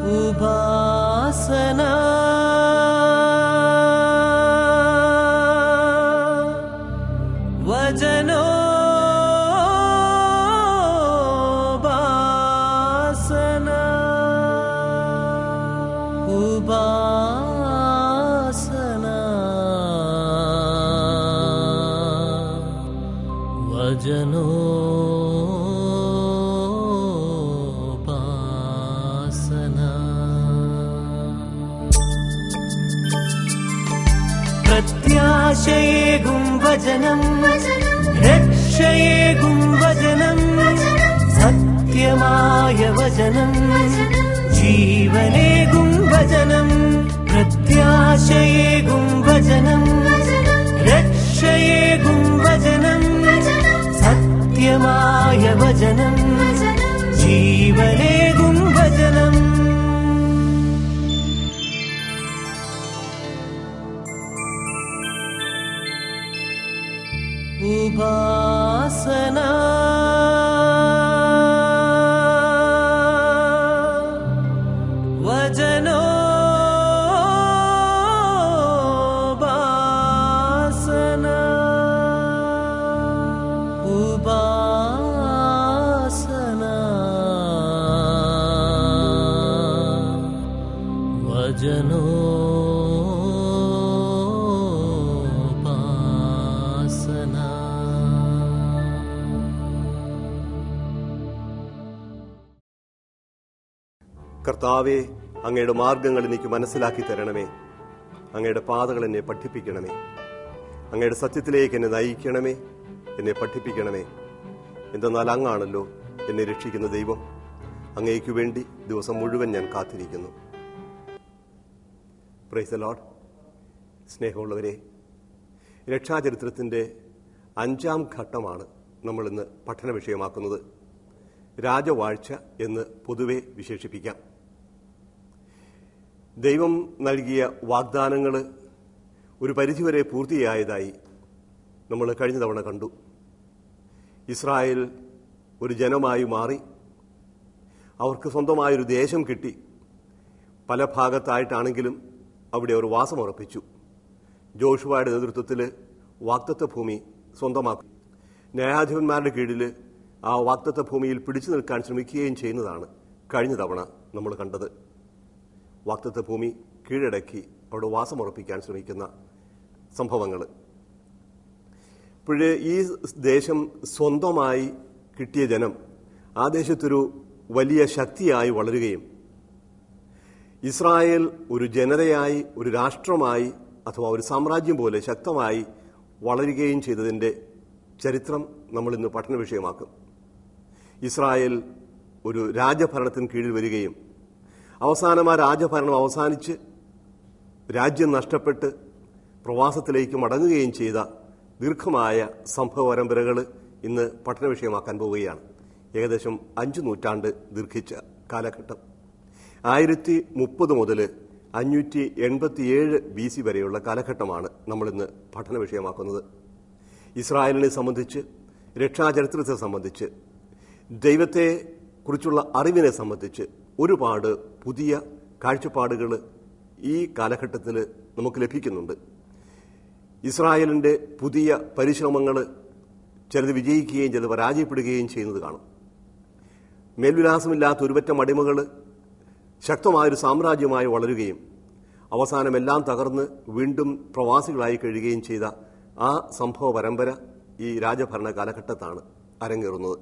ഉപാസന വചനോപാസന ഉപാസന വചനോപാസന പ്രത്യാശയേകും വചനം രക്ഷയേകും വചനം സത്യമായ വചനം ജീവനേകും വചനം പ്രത്യാശയേകും വചനം രക്ഷയേകും വചനം സത്യമായ വചനം ജീവനേകും വചനം ഉപാസന വചനോപാസന ഉപാസന കർത്താവെ അങ്ങയുടെ മാർഗങ്ങൾ എനിക്ക് മനസ്സിലാക്കി തരണമേ അങ്ങയുടെ പാതകൾ എന്നെ പഠിപ്പിക്കണമേ അങ്ങയുടെ സത്യത്തിലേക്ക് എന്നെ നയിക്കണമേ എന്നെ പഠിപ്പിക്കണമേ എന്തെന്നാൽ അങ്ങാണല്ലോ എന്നെ രക്ഷിക്കുന്ന ദൈവം അങ്ങേക്കു വേണ്ടി ദിവസം മുഴുവൻ ഞാൻ കാത്തിരിക്കുന്നു പ്രൈസ് ലോഡ് സ്നേഹമുള്ളവരെ രക്ഷാചരിത്രത്തിൻ്റെ അഞ്ചാം ഘട്ടമാണ് നമ്മൾ ഇന്ന് പഠന വിഷയമാക്കുന്നത് രാജവാഴ്ച എന്ന് പൊതുവെ വിശേഷിപ്പിക്കാം ദൈവം നൽകിയ വാഗ്ദാനങ്ങൾ ഒരു പരിധിവരെ പൂർത്തിയായതായി നമ്മൾ കഴിഞ്ഞ തവണ കണ്ടു ഇസ്രായേൽ ഒരു ജനമായി മാറി അവർക്ക് സ്വന്തമായൊരു ദേശം കിട്ടി പല ഭാഗത്തായിട്ടാണെങ്കിലും അവിടെ അവർ വാസമുറപ്പിച്ചു ജോഷുവയുടെ നേതൃത്വത്തിൽ വാക്തത്വ ഭൂമി സ്വന്തമാക്കി ന്യായാധിപന്മാരുടെ കീഴിൽ ആ വാക്തത്വ ഭൂമിയിൽ പിടിച്ചു നിൽക്കാൻ ശ്രമിക്കുകയും ചെയ്യുന്നതാണ് കഴിഞ്ഞ തവണ നമ്മൾ കണ്ടത് വാക്തത്വ ഭൂമി കീഴടക്കി അവിടെ വാസമുറപ്പിക്കാൻ ശ്രമിക്കുന്ന സംഭവങ്ങൾ ഇപ്പോഴ് ഈ ദേശം സ്വന്തമായി കിട്ടിയ ജനം ആ ദേശത്തൊരു വലിയ ശക്തിയായി വളരുകയും ഇസ്രായേൽ ഒരു ജനതയായി ഒരു രാഷ്ട്രമായി അഥവാ ഒരു സാമ്രാജ്യം പോലെ ശക്തമായി വളരുകയും ചെയ്തതിൻ്റെ ചരിത്രം നമ്മൾ ഇന്ന് പഠന വിഷയമാക്കും ഇസ്രായേൽ ഒരു രാജഭരണത്തിന് കീഴിൽ വരികയും അവസാനം ആ രാജഭരണം അവസാനിച്ച് രാജ്യം നഷ്ടപ്പെട്ട് പ്രവാസത്തിലേക്ക് മടങ്ങുകയും ചെയ്ത ദീർഘമായ സംഭവ പരമ്പരകൾ ഇന്ന് പഠന വിഷയമാക്കാൻ പോവുകയാണ് ഏകദേശം അഞ്ചു നൂറ്റാണ്ട് ദീർഘിച്ച കാലഘട്ടം ആയിരത്തി മുപ്പത് മുതൽ അഞ്ഞൂറ്റി എൺപത്തിയേഴ് ബി സി വരെയുള്ള കാലഘട്ടമാണ് നമ്മളിന്ന് പഠന വിഷയമാക്കുന്നത് ഇസ്രായേലിനെ സംബന്ധിച്ച് രക്ഷാചരിത്രത്തെ സംബന്ധിച്ച് ദൈവത്തെ കുറിച്ചുള്ള അറിവിനെ സംബന്ധിച്ച് ഒരുപാട് പുതിയ കാഴ്ചപ്പാടുകൾ ഈ കാലഘട്ടത്തിൽ നമുക്ക് ലഭിക്കുന്നുണ്ട് ഇസ്രായേലിൻ്റെ പുതിയ പരിശ്രമങ്ങൾ ചിലത് വിജയിക്കുകയും ചിലത് പരാജയപ്പെടുകയും ചെയ്യുന്നത് കാണും മേൽവിലാസമില്ലാത്ത ഒരുപറ്റം അടിമകൾ ശക്തമായൊരു സാമ്രാജ്യമായി വളരുകയും അവസാനം എല്ലാം തകർന്ന് വീണ്ടും പ്രവാസികളായി കഴിയുകയും ചെയ്ത ആ സംഭവ പരമ്പര ഈ രാജഭരണ കാലഘട്ടത്താണ് അരങ്ങേറുന്നത്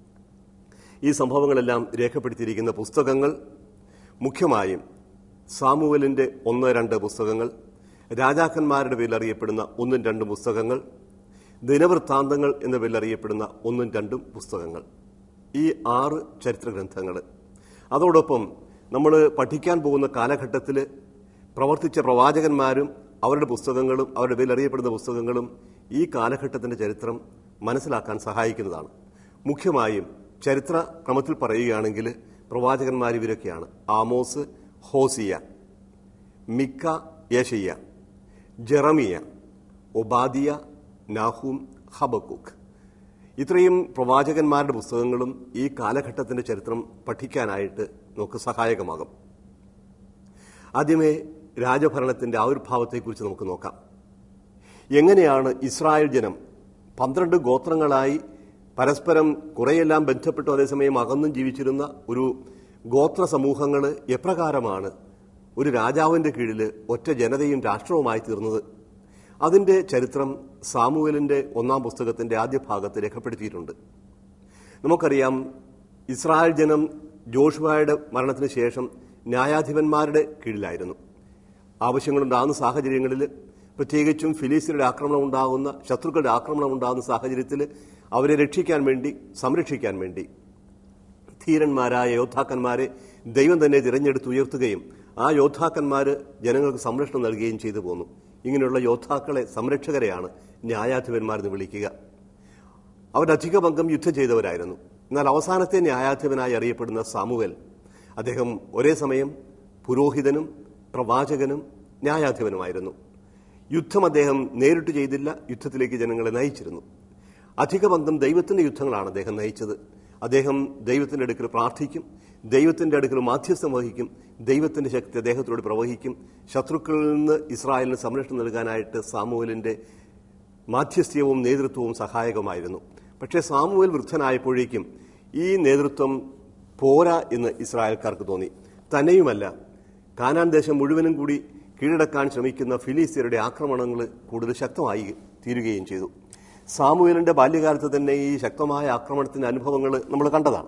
ഈ സംഭവങ്ങളെല്ലാം രേഖപ്പെടുത്തിയിരിക്കുന്ന പുസ്തകങ്ങൾ മുഖ്യമായും സാമുവലിന്റെ ഒന്ന് രണ്ട് പുസ്തകങ്ങൾ രാജാക്കന്മാരുടെ പേരിൽ അറിയപ്പെടുന്ന ഒന്നും രണ്ടും പുസ്തകങ്ങൾ ദിനവൃത്താന്തങ്ങൾ എന്ന പേരിൽ അറിയപ്പെടുന്ന ഒന്നും രണ്ടും പുസ്തകങ്ങൾ ഈ ആറ് ചരിത്ര ഗ്രന്ഥങ്ങൾ അതോടൊപ്പം നമ്മൾ പഠിക്കാൻ പോകുന്ന കാലഘട്ടത്തിൽ പ്രവർത്തിച്ച പ്രവാചകന്മാരും അവരുടെ പുസ്തകങ്ങളും അവരുടെ പേരിൽ അറിയപ്പെടുന്ന പുസ്തകങ്ങളും ഈ കാലഘട്ടത്തിന്റെ ചരിത്രം മനസ്സിലാക്കാൻ സഹായിക്കുന്നതാണ് മുഖ്യമായും ചരിത്ര ക്രമത്തിൽ പറയുകയാണെങ്കിൽ പ്രവാചകന്മാർ ഇവരൊക്കെയാണ് ആമോസ് ഹോസിയ മിക്ക യേശയ്യ ജെറമിയ ഒബാദിയ നാഹൂം ഹബക്കുക്ക് ഇത്രയും പ്രവാചകന്മാരുടെ പുസ്തകങ്ങളും ഈ കാലഘട്ടത്തിന്റെ ചരിത്രം പഠിക്കാനായിട്ട് നമുക്ക് സഹായകമാകും ആദ്യമേ രാജഭരണത്തിന്റെ ആവിർഭാവത്തെക്കുറിച്ച് നമുക്ക് നോക്കാം എങ്ങനെയാണ് ഇസ്രായേൽ ജനം പന്ത്രണ്ട് ഗോത്രങ്ങളായി പരസ്പരം കുറെയെല്ലാം ബന്ധപ്പെട്ടു അതേസമയം അകന്നും ജീവിച്ചിരുന്ന ഒരു ഗോത്ര സമൂഹങ്ങൾ എപ്രകാരമാണ് ഒരു രാജാവിന്റെ കീഴിൽ ഒറ്റ ജനതയും രാഷ്ട്രവുമായി തീർന്നത് അതിന്റെ ചരിത്രം സാമുവലിന്റെ ഒന്നാം പുസ്തകത്തിന്റെ ആദ്യ ഭാഗത്ത് രേഖപ്പെടുത്തിയിട്ടുണ്ട് നമുക്കറിയാം ഇസ്രായേൽ ജനം ജോഷുവയുടെ മരണത്തിന് ശേഷം ന്യായാധിപന്മാരുടെ കീഴിലായിരുന്നു ആവശ്യങ്ങളുണ്ടാകുന്ന സാഹചര്യങ്ങളിൽ പ്രത്യേകിച്ചും ഫിലീസിയുടെ ആക്രമണം ഉണ്ടാകുന്ന ശത്രുക്കളുടെ ആക്രമണം ഉണ്ടാകുന്ന സാഹചര്യത്തിൽ അവരെ രക്ഷിക്കാൻ വേണ്ടി സംരക്ഷിക്കാൻ വേണ്ടി ധീരന്മാരായ യോദ്ധാക്കന്മാരെ ദൈവം തന്നെ തിരഞ്ഞെടുത്ത് ഉയർത്തുകയും ആ യോദ്ധാക്കന്മാര് ജനങ്ങൾക്ക് സംരക്ഷണം നൽകുകയും ചെയ്തു പോന്നു ഇങ്ങനെയുള്ള യോദ്ധാക്കളെ സംരക്ഷകരെയാണ് ന്യായാധിപന്മാരെന്ന് വിളിക്കുക അവരുടെ അധിക പങ്കം യുദ്ധം ചെയ്തവരായിരുന്നു എന്നാൽ അവസാനത്തെ ന്യായാധിപനായി അറിയപ്പെടുന്ന സാമുവൽ അദ്ദേഹം ഒരേ സമയം പുരോഹിതനും പ്രവാചകനും ന്യായാധിപനുമായിരുന്നു യുദ്ധം അദ്ദേഹം നേരിട്ട് ചെയ്തില്ല യുദ്ധത്തിലേക്ക് ജനങ്ങളെ നയിച്ചിരുന്നു അധിക പങ്കം ദൈവത്തിന്റെ യുദ്ധങ്ങളാണ് അദ്ദേഹം നയിച്ചത് അദ്ദേഹം ദൈവത്തിന്റെ അടുക്കൽ പ്രാർത്ഥിക്കും ദൈവത്തിന്റെ അടുക്കൽ മാധ്യസ്ഥം വഹിക്കും ദൈവത്തിന്റെ ശക്തി അദ്ദേഹത്തോട് പ്രവഹിക്കും ശത്രുക്കളിൽ നിന്ന് ഇസ്രായേലിന് സംരക്ഷണം നൽകാനായിട്ട് സാമുവലിന്റെ മാധ്യസ്ഥ്യവും നേതൃത്വവും സഹായകമായിരുന്നു പക്ഷേ സാമുവൽ വൃദ്ധനായപ്പോഴേക്കും ഈ നേതൃത്വം പോരാ എന്ന് ഇസ്രായേൽക്കാർക്ക് തോന്നി തന്നെയുമല്ല കാനാൻ ദേശം മുഴുവനും കൂടി കീഴടക്കാൻ ശ്രമിക്കുന്ന ഫിലിസ്തീനയുടെ ആക്രമണങ്ങൾ കൂടുതൽ ശക്തമായി തീരുകയും ചെയ്തു സാമുവേലിന്റെ ബാല്യകാലത്ത് തന്നെ ഈ ശക്തമായ ആക്രമണത്തിന്റെ അനുഭവങ്ങൾ നമ്മൾ കണ്ടതാണ്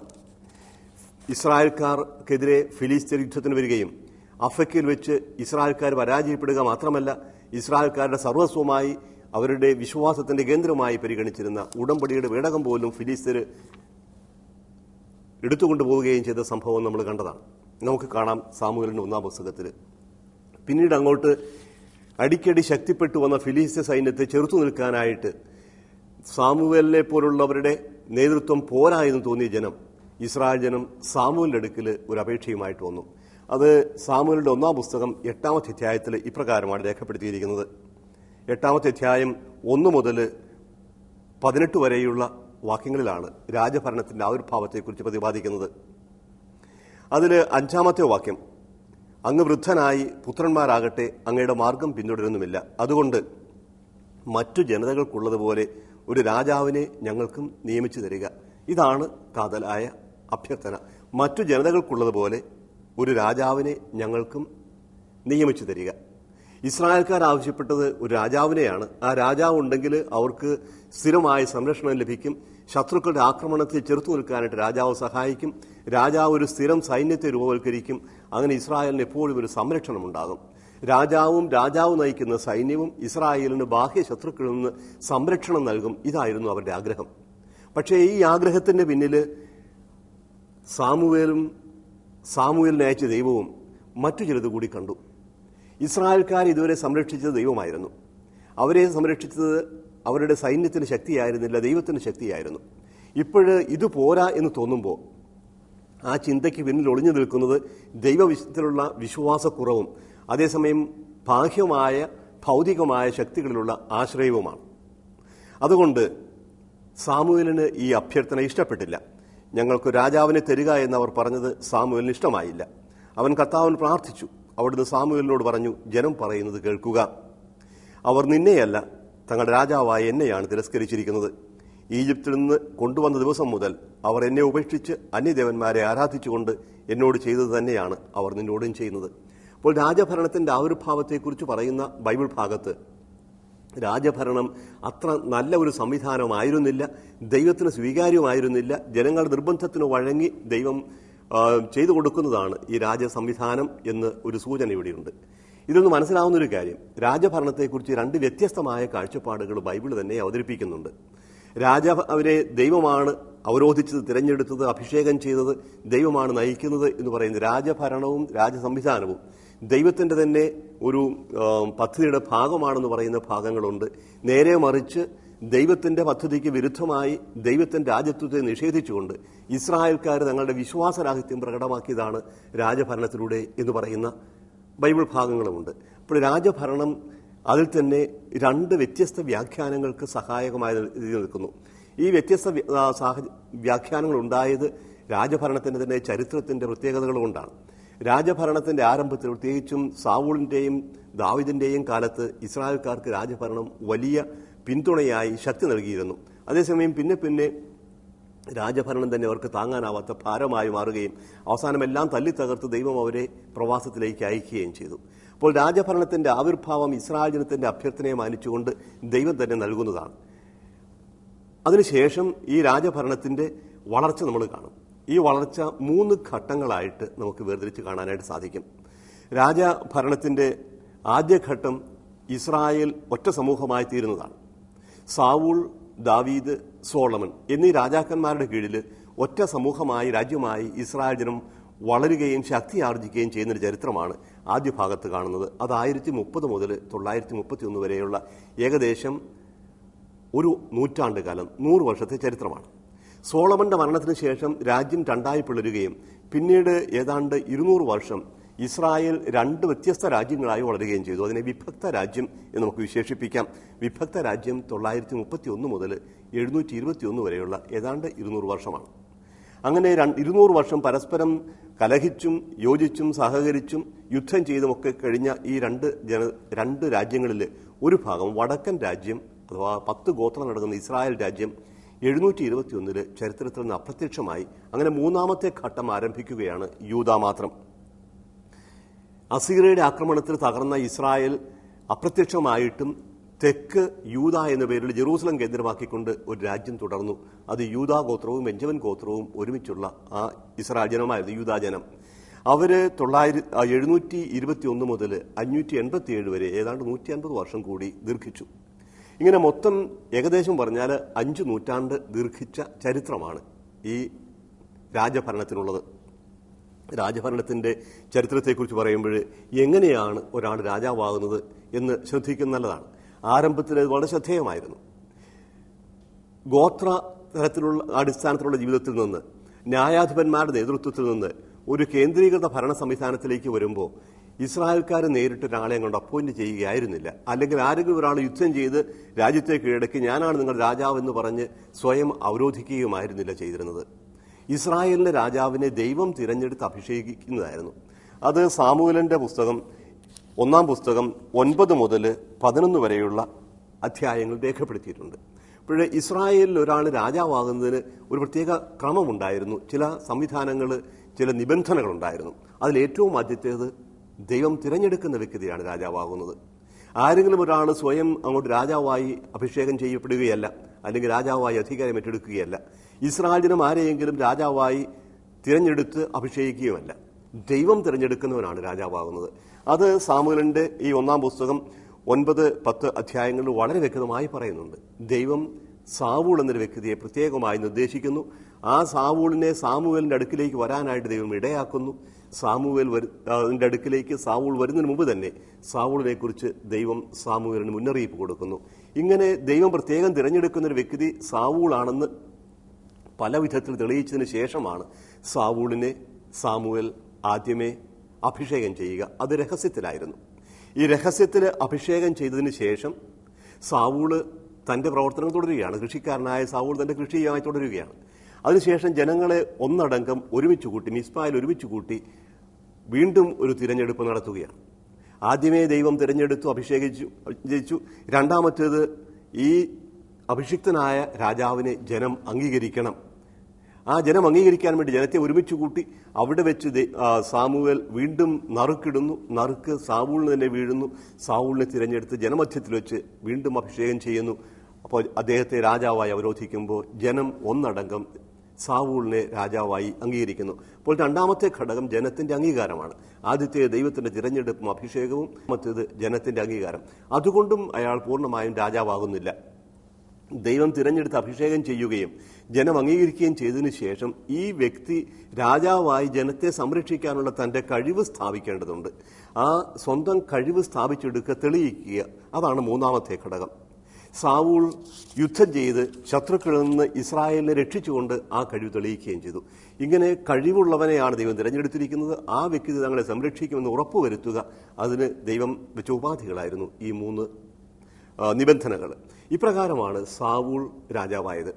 ഇസ്രായേൽക്കാർക്കെതിരെ ഫിലിസ്തീൻ യുദ്ധത്തിന് വരികയും അഫക്കയിൽ വെച്ച് ഇസ്രായേൽക്കാർ പരാജയപ്പെടുക മാത്രമല്ല ഇസ്രായേൽക്കാരുടെ സർവസ്വമായി അവരുടെ വിശ്വാസത്തിന്റെ കേന്ദ്രമായി പരിഗണിച്ചിരുന്ന ഉടമ്പടിയുടെ വേടകം പോലും ഫിലിസ്തീർ എടുത്തുകൊണ്ടുപോവുകയും ചെയ്ത സംഭവം നമ്മൾ കണ്ടതാണ് നമുക്ക് കാണാം സാമൂഹലിന്റെ ഒന്നാം പുസ്തകത്തിൽ പിന്നീട് അങ്ങോട്ട് അടിക്കടി ശക്തിപ്പെട്ടു വന്ന ഫിലിസ്തീൻ സൈന്യത്തെ ചെറുത്തു നിൽക്കാനായിട്ട് സാമുവേലിനെ പോലുള്ളവരുടെ നേതൃത്വം പോരാ എന്ന് തോന്നിയ ജനം ഇസ്രായേൽ ജനം സാമുവലിന്റെ അടുക്കൽ ഒരു അപേക്ഷയുമായിട്ട് വന്നു അത് സാമുവലിന്റെ ഒന്നാം പുസ്തകം എട്ടാമത്തെ അധ്യായത്തിൽ ഇപ്രകാരമാണ് രേഖപ്പെടുത്തിയിരിക്കുന്നത് എട്ടാമത്തെ അധ്യായം ഒന്ന് മുതൽ പതിനെട്ട് വരെയുള്ള വാക്യങ്ങളിലാണ് രാജഭരണത്തിന്റെ ആവിർഭാവത്തെക്കുറിച്ച് പ്രതിപാദിക്കുന്നത് അതിൽ അഞ്ചാമത്തെ വാക്യം അങ്ങ് വൃദ്ധനായി പുത്രന്മാരാകട്ടെ അങ്ങയുടെ മാർഗം പിന്തുടരുന്നുമില്ല അതുകൊണ്ട് മറ്റു ജനതകൾക്കുള്ളതുപോലെ ഒരു രാജാവിനെ ഞങ്ങൾക്കും നിയമിച്ചു തരിക ഇതാണ് കാതലായ അഭ്യർത്ഥന മറ്റു ജനതകൾക്കുള്ളതുപോലെ ഒരു രാജാവിനെ ഞങ്ങൾക്കും നിയമിച്ചു തരിക ഇസ്രായേൽക്കാർ ആവശ്യപ്പെട്ടത് ഒരു രാജാവിനെയാണ് ആ രാജാവ് ഉണ്ടെങ്കിൽ അവർക്ക് സ്ഥിരമായ സംരക്ഷണം ലഭിക്കും ശത്രുക്കളുടെ ആക്രമണത്തെ ചെറുത്തു നിൽക്കാനായിട്ട് രാജാവ് സഹായിക്കും രാജാവ് ഒരു സ്ഥിരം സൈന്യത്തെ രൂപവൽക്കരിക്കും അങ്ങനെ ഇസ്രായേലിന് എപ്പോഴും ഒരു സംരക്ഷണം ഉണ്ടാകും രാജാവും രാജാവ് നയിക്കുന്ന സൈന്യവും ഇസ്രായേലിന് ബാഹ്യ ശത്രുക്കളിൽ നിന്ന് സംരക്ഷണം നൽകും ഇതായിരുന്നു അവരുടെ ആഗ്രഹം പക്ഷേ ഈ ആഗ്രഹത്തിന്റെ പിന്നിൽ സാമുവേലും സാമുവേലിനെ അയച്ച ദൈവവും മറ്റു ചിലത് കൂടി കണ്ടു ഇസ്രായേൽക്കാർ ഇതുവരെ സംരക്ഷിച്ചത് ദൈവമായിരുന്നു അവരെ സംരക്ഷിച്ചത് അവരുടെ സൈന്യത്തിന്റെ ശക്തിയായിരുന്നില്ല ദൈവത്തിന്റെ ശക്തിയായിരുന്നു ഇപ്പോഴ് ഇത് പോരാ എന്ന് തോന്നുമ്പോൾ ആ ചിന്തയ്ക്ക് പിന്നിൽ ഒളിഞ്ഞു നിൽക്കുന്നത് ദൈവവിശ്വത്തിലുള്ള വിശ്വാസക്കുറവും അതേസമയം ബാഹ്യമായ ഭൗതികമായ ശക്തികളിലുള്ള ആശ്രയവുമാണ് അതുകൊണ്ട് സാമുവേലിന് ഈ അഭ്യർത്ഥന ഇഷ്ടപ്പെട്ടില്ല ഞങ്ങൾക്ക് രാജാവിനെ തരിക എന്ന് അവർ പറഞ്ഞത് സാമുവേലിന് ഇഷ്ടമായില്ല അവൻ കർത്താവിന് പ്രാർത്ഥിച്ചു അവിടുന്ന് സാമുവേലിനോട് പറഞ്ഞു ജനം പറയുന്നത് കേൾക്കുക അവർ നിന്നെയല്ല തങ്ങളുടെ രാജാവായ എന്നെയാണ് തിരസ്കരിച്ചിരിക്കുന്നത് ഈജിപ്തിൽ നിന്ന് കൊണ്ടുവന്ന ദിവസം മുതൽ അവർ എന്നെ ഉപേക്ഷിച്ച് അന്യദേവന്മാരെ ആരാധിച്ചുകൊണ്ട് എന്നോട് ചെയ്തത് തന്നെയാണ് അവർ നിന്നോടും ചെയ്യുന്നത് അപ്പോൾ രാജഭരണത്തിന്റെ ആവിർഭാവത്തെക്കുറിച്ച് പറയുന്ന ബൈബിൾ ഭാഗത്ത് രാജഭരണം അത്ര നല്ല ഒരു സംവിധാനമായിരുന്നില്ല ദൈവത്തിന് സ്വീകാര്യമായിരുന്നില്ല ജനങ്ങളുടെ നിർബന്ധത്തിന് വഴങ്ങി ദൈവം ആ, ചെയ്തു കൊടുക്കുന്നതാണ് ഈ രാജ സംവിധാനം എന്ന് ഒരു സൂചന ഇവിടെയുണ്ട് ഇതൊന്ന് മനസ്സിലാവുന്ന ഒരു കാര്യം രാജഭരണത്തെക്കുറിച്ച് രണ്ട് വ്യത്യസ്തമായ കാഴ്ചപ്പാടുകൾ ബൈബിൾ തന്നെ അവതരിപ്പിക്കുന്നുണ്ട് രാജ അവരെ ദൈവമാണ് അവരോധിച്ചത് തിരഞ്ഞെടുത്തത് അഭിഷേകം ചെയ്തത് ദൈവമാണ് നയിക്കുന്നത് എന്ന് പറയുന്നത് രാജഭരണവും രാജസംവിധാനവും ദൈവത്തിന്റെ തന്നെ ഒരു ആ, പദ്ധതിയുടെ ഭാഗമാണെന്ന് പറയുന്ന ഭാഗങ്ങളുണ്ട് നേരെ മറിച്ച് ദൈവത്തിന്റെ പദ്ധതിക്ക് വിരുദ്ധമായി ദൈവത്തിന്റെ രാജ്യത്വത്തെ നിഷേധിച്ചുകൊണ്ട് ഇസ്രായേൽക്കാർ തങ്ങളുടെ വിശ്വാസരാഹിത്യം പ്രകടമാക്കിയതാണ് രാജഭരണത്തിലൂടെ എന്ന് പറയുന്ന ബൈബിൾ ഭാഗങ്ങളുമുണ്ട് അപ്പോൾ രാജഭരണം അതിൽ തന്നെ രണ്ട് വ്യത്യസ്ത വ്യാഖ്യാനങ്ങൾക്ക് സഹായകമായി നിൽ- നിൽക്കുന്നു ഈ വ്യത്യസ്ത വ്യ- ആ, സാഹച- വ്യാഖ്യാനങ്ങൾ ഉണ്ടായത് രാജഭരണത്തിന്റെ തന്നെ ചരിത്രത്തിന്റെ പ്രത്യേകതകൾ കൊണ്ടാണ് രാജഭരണത്തിന്റെ ആരംഭത്തിൽ പ്രത്യേകിച്ചും സാവൂളിന്റെയും ദാവിദിന്റെയും കാലത്ത് ഇസ്രായേൽക്കാർക്ക് രാജഭരണം വലിയ പിന്തുണയായി ശക്തി നൽകിയിരുന്നു അതേസമയം പിന്നെ പിന്നെ രാജഭരണം തന്നെ അവർക്ക് താങ്ങാനാവാത്ത ഭാരമായി മാറുകയും അവസാനം എല്ലാം തല്ലി തകർത്ത് ദൈവം അവരെ പ്രവാസത്തിലേക്ക് അയക്കുകയും ചെയ്തു അപ്പോൾ രാജഭരണത്തിന്റെ ആവിർഭാവം ഇസ്രായേൽ ജനത്തിന്റെ അഭ്യർത്ഥനയെ മാനിച്ചുകൊണ്ട് ദൈവം തന്നെ നൽകുന്നതാണ് അതിനുശേഷം ഈ രാജഭരണത്തിന്റെ വളർച്ച നമ്മൾ കാണും ഈ വളർച്ച മൂന്ന് ഘട്ടങ്ങളായിട്ട് നമുക്ക് വേർതിരിച്ച് കാണാനായിട്ട് സാധിക്കും രാജഭരണത്തിന്റെ ആദ്യഘട്ടം ഇസ്രായേൽ ഒറ്റ സമൂഹമായി തീരുന്നതാണ് സാവൂൾ ദാവീദ് സോളമൻ എന്നീ രാജാക്കന്മാരുടെ കീഴിൽ ഒറ്റ സമൂഹമായി രാജ്യമായി ഇസ്രായേൽ ജനം വളരുകയും ശക്തി ആർജിക്കുകയും ചെയ്യുന്ന ഒരു ചരിത്രമാണ് ആദ്യ ഭാഗത്ത് കാണുന്നത് അത് ആയിരത്തി മുപ്പത് മുതൽ തൊള്ളായിരത്തി മുപ്പത്തി ഒന്ന് വരെയുള്ള ഏകദേശം ഒരു നൂറ്റാണ്ട് കാലം നൂറ് വർഷത്തെ ചരിത്രമാണ് സോളമന്റെ മരണത്തിന് ശേഷം രാജ്യം രണ്ടായി പിളരുകയും പിന്നീട് ഏതാണ്ട് ഇരുന്നൂറ് വർഷം ഇസ്രായേൽ രണ്ട് വ്യത്യസ്ത രാജ്യങ്ങളായി വളരുകയും ചെയ്തു അതിനെ വിഭക്ത രാജ്യം എന്ന് നമുക്ക് വിശേഷിപ്പിക്കാം വിഭക്ത രാജ്യം തൊള്ളായിരത്തി മുപ്പത്തി ഒന്ന് മുതൽ എഴുന്നൂറ്റി ഇരുപത്തി ഒന്ന് വരെയുള്ള ഏതാണ്ട് ഇരുന്നൂറ് വർഷമാണ് അങ്ങനെ രണ്ട് ഇരുന്നൂറ് വർഷം പരസ്പരം കലഹിച്ചും യോജിച്ചും സഹകരിച്ചും യുദ്ധം ചെയ്തുമൊക്കെ കഴിഞ്ഞ ഈ രണ്ട് ജന രണ്ട് രാജ്യങ്ങളിൽ ഒരു ഭാഗം വടക്കൻ രാജ്യം അഥവാ പത്ത് ഗോത്രം നടക്കുന്ന ഇസ്രായേൽ രാജ്യം എഴുന്നൂറ്റി ഇരുപത്തി ഒന്നില് ചരിത്രത്തിൽ നിന്ന് അപ്രത്യക്ഷമായി അങ്ങനെ മൂന്നാമത്തെ ഘട്ടം ആരംഭിക്കുകയാണ് യൂത മാത്രം അസീറയുടെ ആക്രമണത്തിൽ തകർന്ന ഇസ്രായേൽ അപ്രത്യക്ഷമായിട്ടും തെക്ക് യൂത എന്ന പേരിൽ ജെറൂസലം കേന്ദ്രമാക്കിക്കൊണ്ട് ഒരു രാജ്യം തുടർന്നു അത് യൂത ഗോത്രവും ബെഞ്ചമിൻ ഗോത്രവും ഒരുമിച്ചുള്ള ആ ഇസ്രായേൽ ജനമായിരുന്നു യൂത ജനം അവര് തൊള്ളായിരത്തി എഴുന്നൂറ്റി ഇരുപത്തി ഒന്ന് മുതൽ അഞ്ഞൂറ്റി എൺപത്തി ഏഴ് വരെ ഏതാണ്ട് നൂറ്റി അൻപത് വർഷം കൂടി ദീർഘിച്ചു ഇങ്ങനെ മൊത്തം ഏകദേശം പറഞ്ഞാൽ അഞ്ചു നൂറ്റാണ്ട് ദീർഘിച്ച ചരിത്രമാണ് ഈ രാജഭരണത്തിനുള്ളത് രാജഭരണത്തിന്റെ ചരിത്രത്തെക്കുറിച്ച് പറയുമ്പോൾ എങ്ങനെയാണ് ഒരാൾ രാജാവാകുന്നത് എന്ന് ശ്രദ്ധിക്കുന്നത് നല്ലതാണ് ആരംഭത്തിൽ അത് വളരെ ശ്രദ്ധേയമായിരുന്നു ഗോത്ര തരത്തിലുള്ള അടിസ്ഥാനത്തിലുള്ള ജീവിതത്തിൽ നിന്ന് ന്യായാധിപന്മാരുടെ നേതൃത്വത്തിൽ നിന്ന് ഒരു കേന്ദ്രീകൃത ഭരണ സംവിധാനത്തിലേക്ക് വരുമ്പോൾ ഇസ്രായേൽക്കാർ നേരിട്ട് ഒരാളെ കൊണ്ട് അപ്പോയിന്റ് ചെയ്യുകയായിരുന്നില്ല അല്ലെങ്കിൽ ആരെങ്കിലും ഒരാൾ യുദ്ധം ചെയ്ത് രാജ്യത്തെ കീഴടക്കി ഞാനാണ് നിങ്ങൾ രാജാവ് എന്ന് പറഞ്ഞ് സ്വയം അവരോധിക്കുകയുമായിരുന്നില്ല ചെയ്തിരുന്നത് ഇസ്രായേലിന്റെ രാജാവിനെ ദൈവം തിരഞ്ഞെടുത്ത് അഭിഷേകിക്കുന്നതായിരുന്നു അത് സാമൂഹലന്റെ പുസ്തകം ഒന്നാം പുസ്തകം ഒൻപത് മുതൽ പതിനൊന്ന് വരെയുള്ള അധ്യായങ്ങൾ രേഖപ്പെടുത്തിയിട്ടുണ്ട് ഇപ്പോഴേ ഇസ്രായേലിൽ ഒരാൾ രാജാവാകുന്നതിന് ഒരു പ്രത്യേക ക്രമമുണ്ടായിരുന്നു ചില സംവിധാനങ്ങൾ ചില നിബന്ധനകളുണ്ടായിരുന്നു അതിൽ ഏറ്റവും ആദ്യത്തേത് ദൈവം തിരഞ്ഞെടുക്കുന്ന വ്യക്തിയാണ് രാജാവാകുന്നത് ആരെങ്കിലും ഒരാൾ സ്വയം അങ്ങോട്ട് രാജാവായി അഭിഷേകം ചെയ്യപ്പെടുകയല്ല അല്ലെങ്കിൽ രാജാവായി അധികാരം ഏറ്റെടുക്കുകയല്ല ഇസ്രായേലിനും ആരെയെങ്കിലും രാജാവായി തിരഞ്ഞെടുത്ത് അഭിഷേകിക്കുകയുമല്ല ദൈവം തിരഞ്ഞെടുക്കുന്നവനാണ് രാജാവാകുന്നത് അത് സാമുവലിന്റെ ഈ ഒന്നാം പുസ്തകം ഒൻപത് പത്ത് അധ്യായങ്ങളിൽ വളരെ വ്യക്തമായി പറയുന്നുണ്ട് ദൈവം സാവൂൾ എന്നൊരു വ്യക്തിയെ പ്രത്യേകമായി നിർദ്ദേശിക്കുന്നു ആ സാവൂളിനെ സാമുവേലിന്റെ അടുക്കിലേക്ക് വരാനായിട്ട് ദൈവം ഇടയാക്കുന്നു സാമുവേൽ അതിന്റെ അടുക്കിലേക്ക് സാവൂൾ വരുന്നതിന് മുമ്പ് തന്നെ സാവൂളിനെ കുറിച്ച് ദൈവം സാമുവേലിന് മുന്നറിയിപ്പ് കൊടുക്കുന്നു ഇങ്ങനെ ദൈവം പ്രത്യേകം തിരഞ്ഞെടുക്കുന്ന ഒരു വ്യക്തി സാവൂളാണെന്ന് പല വിധത്തിൽ തെളിയിച്ചതിന് ശേഷമാണ് സാവൂളിനെ സാമുവേൽ ആദ്യമേ അഭിഷേകം ചെയ്യുക അത് രഹസ്യത്തിലായിരുന്നു ഈ രഹസ്യത്തിൽ അഭിഷേകം ചെയ്തതിന് ശേഷം സാവൂള് തന്റെ പ്രവർത്തനം തുടരുകയാണ് കൃഷിക്കാരനായ സാവൂൾ തന്റെ കൃഷിയുമായി തുടരുകയാണ് അതിനുശേഷം ജനങ്ങളെ ഒന്നടങ്കം ഒരുമിച്ച് കൂട്ടി മിസ്ബായിൽ ഒരുമിച്ച് കൂട്ടി വീണ്ടും ഒരു തിരഞ്ഞെടുപ്പ് നടത്തുകയാണ് ആദ്യമേ ദൈവം തിരഞ്ഞെടുത്തു അഭിഷേകിച്ചു ജയിച്ചു രണ്ടാമത്തേത് ഈ അഭിഷിക്തനായ രാജാവിനെ ജനം അംഗീകരിക്കണം ആ ജനം അംഗീകരിക്കാൻ വേണ്ടി ജനത്തെ ഒരുമിച്ച് കൂട്ടി അവിടെ വെച്ച് ദേ- ആ, സാമുവേൽ വീണ്ടും നറുക്കിടുന്നു നറുക്ക് സാവൂളിന് തന്നെ വീഴുന്നു സാവൂളിനെ തിരഞ്ഞെടുത്ത് ജനമധ്യത്തിൽ വെച്ച് വീണ്ടും അഭിഷേകം ചെയ്യുന്നു അപ്പോൾ അദ്ദേഹത്തെ രാജാവായി അവരോധിക്കുമ്പോൾ ജനം ഒന്നടങ്കം സാവൂളിനെ രാജാവായി അംഗീകരിക്കുന്നു അപ്പോൾ രണ്ടാമത്തെ ഘടകം ജനത്തിന്റെ അംഗീകാരമാണ് ആദ്യത്തെ ദൈവത്തിന്റെ തിരഞ്ഞെടുപ്പും അഭിഷേകവും മറ്റേത് ജനത്തിന്റെ അംഗീകാരം അതുകൊണ്ടും അയാൾ പൂർണ്ണമായും രാജാവാകുന്നില്ല ദൈവം തിരഞ്ഞെടുത്ത് അഭിഷേകം ചെയ്യുകയും ജനം അംഗീകരിക്കുകയും ചെയ്തതിനു ശേഷം ഈ വ്യക്തി രാജാവായി ജനത്തെ സംരക്ഷിക്കാനുള്ള തന്റെ കഴിവ് സ്ഥാപിക്കേണ്ടതുണ്ട് ആ സ്വന്തം കഴിവ് സ്ഥാപിച്ചെടുക്കുക തെളിയിക്കുക അതാണ് മൂന്നാമത്തെ ഘടകം സാവൂൾ യുദ്ധം ചെയ്ത് ശത്രുക്കളിൽ നിന്ന് ഇസ്രായേലിനെ രക്ഷിച്ചുകൊണ്ട് ആ കഴിവ് തെളിയിക്കുകയും ചെയ്തു ഇങ്ങനെ കഴിവുള്ളവനെയാണ് ദൈവം തിരഞ്ഞെടുത്തിരിക്കുന്നത് ആ വ്യക്തി തങ്ങളെ സംരക്ഷിക്കുമെന്ന് ഉറപ്പുവരുത്തുക അതിന് ദൈവം വെച്ച ഉപാധികളായിരുന്നു ഈ മൂന്ന് നിബന്ധനകൾ ഇപ്രകാരമാണ് സാവൂൾ രാജാവായത്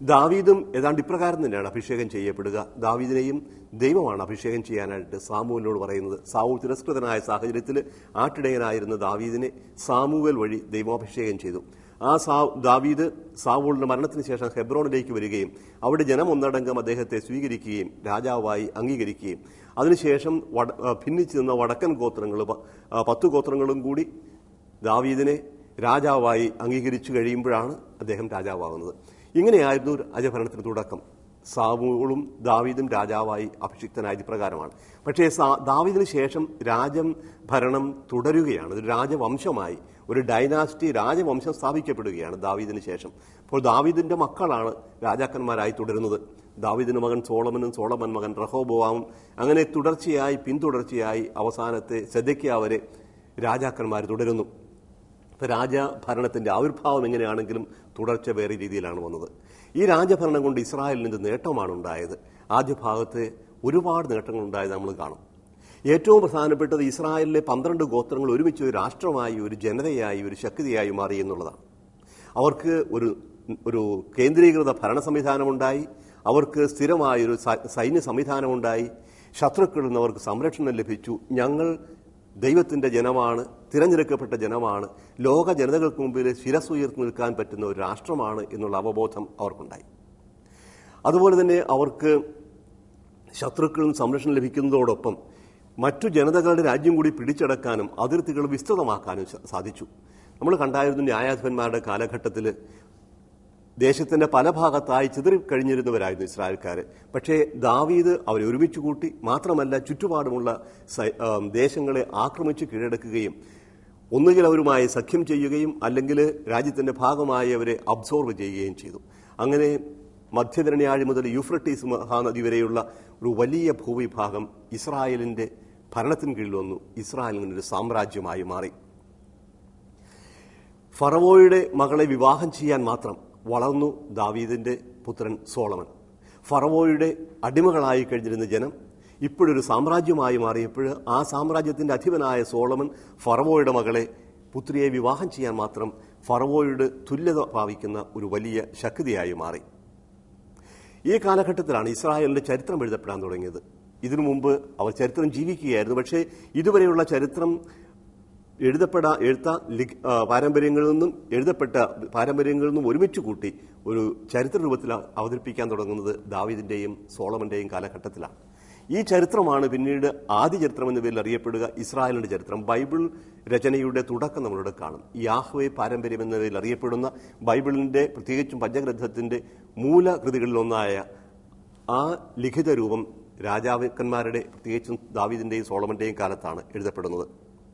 ദാവീദും ഏതാണ്ട് ഇപ്രകാരം തന്നെയാണ് അഭിഷേകം ചെയ്യപ്പെടുക ദാവീദിനെയും ദൈവമാണ് അഭിഷേകം ചെയ്യാനായിട്ട് സാമൂലിനോട് പറയുന്നത് സാമൂൽ തിരസ്കൃതനായ സാഹചര്യത്തിൽ ആട്ടിടയനായിരുന്ന ദാവീദിനെ സാമൂവൽ വഴി ദൈവം അഭിഷേകം ചെയ്തു ആ സാ ദാവീദ് സാവൂളിന്റെ മരണത്തിന് ശേഷം ഹെബ്രോണിലേക്ക് വരികയും അവിടെ ജനം ഒന്നടങ്കം അദ്ദേഹത്തെ സ്വീകരിക്കുകയും രാജാവായി അംഗീകരിക്കുകയും അതിനുശേഷം വട ആ, ഭിന്നിച്ചു നിന്ന വടക്കൻ ഗോത്രങ്ങൾ പ- ആ, പത്ത് ഗോത്രങ്ങളും കൂടി ദാവീദിനെ രാജാവായി അംഗീകരിച്ചു കഴിയുമ്പോഴാണ് അദ്ദേഹം രാജാവാകുന്നത് ഇങ്ങനെയായിരുന്നു രാജഭരണത്തിന് തുടക്കം സാവൂളും ദാവീദും രാജാവായി അഭിഷിക്തനായത് ഇപ്രകാരമാണ് പക്ഷേ സാ- ദാവീദിന് ശേഷം രാജം ഭരണം തുടരുകയാണ് ഒരു രാജവംശമായി ഒരു ഡൈനാസ്റ്റി രാജവംശം സ്ഥാപിക്കപ്പെടുകയാണ് ദാവീദിന് ശേഷം അപ്പോൾ ദാവീദിന്റെ മക്കളാണ് രാജാക്കന്മാരായി തുടരുന്നത് ദാവീദിന്റെ മകൻ സോളമനും സോളമൻ മകൻ റഹോബോവാമും അങ്ങനെ തുടർച്ചയായി പിന്തുടർച്ചയായി അവസാനത്തെ സെദയ്ക്ക രാജാക്കന്മാർ തുടരുന്നു ഇപ്പൊ രാജഭരണത്തിന്റെ ആവിർഭാവം എങ്ങനെയാണെങ്കിലും തുടർച്ച വേറെ രീതിയിലാണ് വന്നത് ഈ രാജഭരണം കൊണ്ട് ഇസ്രായേലിന് എന്ത് നേട്ടമാണ് ഉണ്ടായത് ആദ്യ ഭാഗത്ത് ഒരുപാട് നേട്ടങ്ങൾ ഉണ്ടായത് നമ്മൾ കാണും ഏറ്റവും പ്രധാനപ്പെട്ടത് ഇസ്രായേലിലെ പന്ത്രണ്ട് ഗോത്രങ്ങൾ ഒരുമിച്ച് ഒരു രാഷ്ട്രമായി ഒരു ജനതയായി ഒരു ശക്തിയായി മാറി എന്നുള്ളതാണ് അവർക്ക് ഒരു ഒരു കേന്ദ്രീകൃത ഭരണ സംവിധാനമുണ്ടായി അവർക്ക് സ്ഥിരമായ ഒരു സ- സൈന്യ സംവിധാനമുണ്ടായി ശത്രുക്കളിൽ നിന്ന് അവർക്ക് സംരക്ഷണം ലഭിച്ചു ഞങ്ങൾ ദൈവത്തിന്റെ ജനമാണ് തിരഞ്ഞെടുക്കപ്പെട്ട ജനമാണ് ലോക ജനതകൾക്ക് മുമ്പിൽ ശിരസുയർത്തി നിൽക്കാൻ പറ്റുന്ന ഒരു രാഷ്ട്രമാണ് എന്നുള്ള അവബോധം അവർക്കുണ്ടായി അതുപോലെ തന്നെ അവർക്ക് ശത്രുക്കളിൽ നിന്ന് സംരക്ഷണം ലഭിക്കുന്നതോടൊപ്പം മറ്റു ജനതകളുടെ രാജ്യം കൂടി പിടിച്ചടക്കാനും അതിർത്തികൾ വിസ്തൃതമാക്കാനും സ- സാധിച്ചു നമ്മൾ കണ്ടായിരുന്നു ന്യായാധിപന്മാരുടെ കാലഘട്ടത്തിൽ ദേശത്തിന്റെ പല ഭാഗത്തായി ചിതറിക്കഴിഞ്ഞിരുന്നവരായിരുന്നു ഇസ്രായേൽക്കാര് പക്ഷേ ദാവീദ് അവരെ ഒരുമിച്ച് കൂട്ടി മാത്രമല്ല ചുറ്റുപാടുമുള്ള സൈ- ആം, ദേശങ്ങളെ ആക്രമിച്ച് കീഴടക്കുകയും ഒന്നുകിൽ അവരുമായി സഖ്യം ചെയ്യുകയും അല്ലെങ്കിൽ രാജ്യത്തിന്റെ ഭാഗമായി അവരെ അബ്സോർവ് ചെയ്യുകയും ചെയ്തു അങ്ങനെ മധ്യധരണിയാഴി മുതൽ യൂഫ്രട്ടീസ് മഹാനദി വരെയുള്ള ഒരു വലിയ ഭൂവിഭാഗം ഇസ്രായേലിന്റെ ഭരണത്തിന് കീഴിൽ വന്നു ഇസ്രായേൽ ഇങ്ങനെ ഒരു സാമ്രാജ്യമായി മാറി ഫറവോയുടെ മകളെ വിവാഹം ചെയ്യാൻ മാത്രം വളർന്നു ദാവീദിന്റെ പുത്രൻ സോളമൻ ഫറവോയുടെ അടിമകളായി കഴിഞ്ഞിരുന്ന ജനം ഇപ്പോഴൊരു സാമ്രാജ്യമായി മാറിയപ്പോൾ ആ സാമ്രാജ്യത്തിന്റെ അധിപനായ സോളമൻ ഫറവോയുടെ മകളെ പുത്രിയെ വിവാഹം ചെയ്യാൻ മാത്രം ഫറവോയുടെ തുല്യത ഭാവിക്കുന്ന ഒരു വലിയ ശക്തിയായി മാറി ഈ കാലഘട്ടത്തിലാണ് ഇസ്രായേലിന്റെ ചരിത്രം എഴുതപ്പെടാൻ തുടങ്ങിയത് ഇതിനു മുമ്പ് അവർ ചരിത്രം ജീവിക്കുകയായിരുന്നു പക്ഷേ ഇതുവരെയുള്ള ചരിത്രം എഴുതപ്പെടാ എഴുത്ത ലിഖ ആ, പാരമ്പര്യങ്ങളിൽ നിന്നും എഴുതപ്പെട്ട പാരമ്പര്യങ്ങളിൽ നിന്നും ഒരുമിച്ച് കൂട്ടി ഒരു ചരിത്ര രൂപത്തിൽ അവതരിപ്പിക്കാൻ തുടങ്ങുന്നത് ദാവീദിന്റെയും സോളമന്റെയും കാലഘട്ടത്തിലാണ് ഈ ചരിത്രമാണ് പിന്നീട് ആദ്യ ചരിത്രം എന്ന പേരിൽ അറിയപ്പെടുക ഇസ്രായേലിന്റെ ചരിത്രം ബൈബിൾ രചനയുടെ തുടക്കം നമ്മളിവിടെ കാണും യാഹ്വേ പാരമ്പര്യം എന്ന പേരിൽ അറിയപ്പെടുന്ന ബൈബിളിന്റെ പ്രത്യേകിച്ചും പഞ്ചഗ്രന്ഥത്തിന്റെ മൂലകൃതികളിലൊന്നായ ആ ലിഖിത രൂപം രാജാക്കന്മാരുടെ പ്രത്യേകിച്ചും ദാവീദിന്റെയും സോളമന്റെയും കാലത്താണ് എഴുതപ്പെടുന്നത്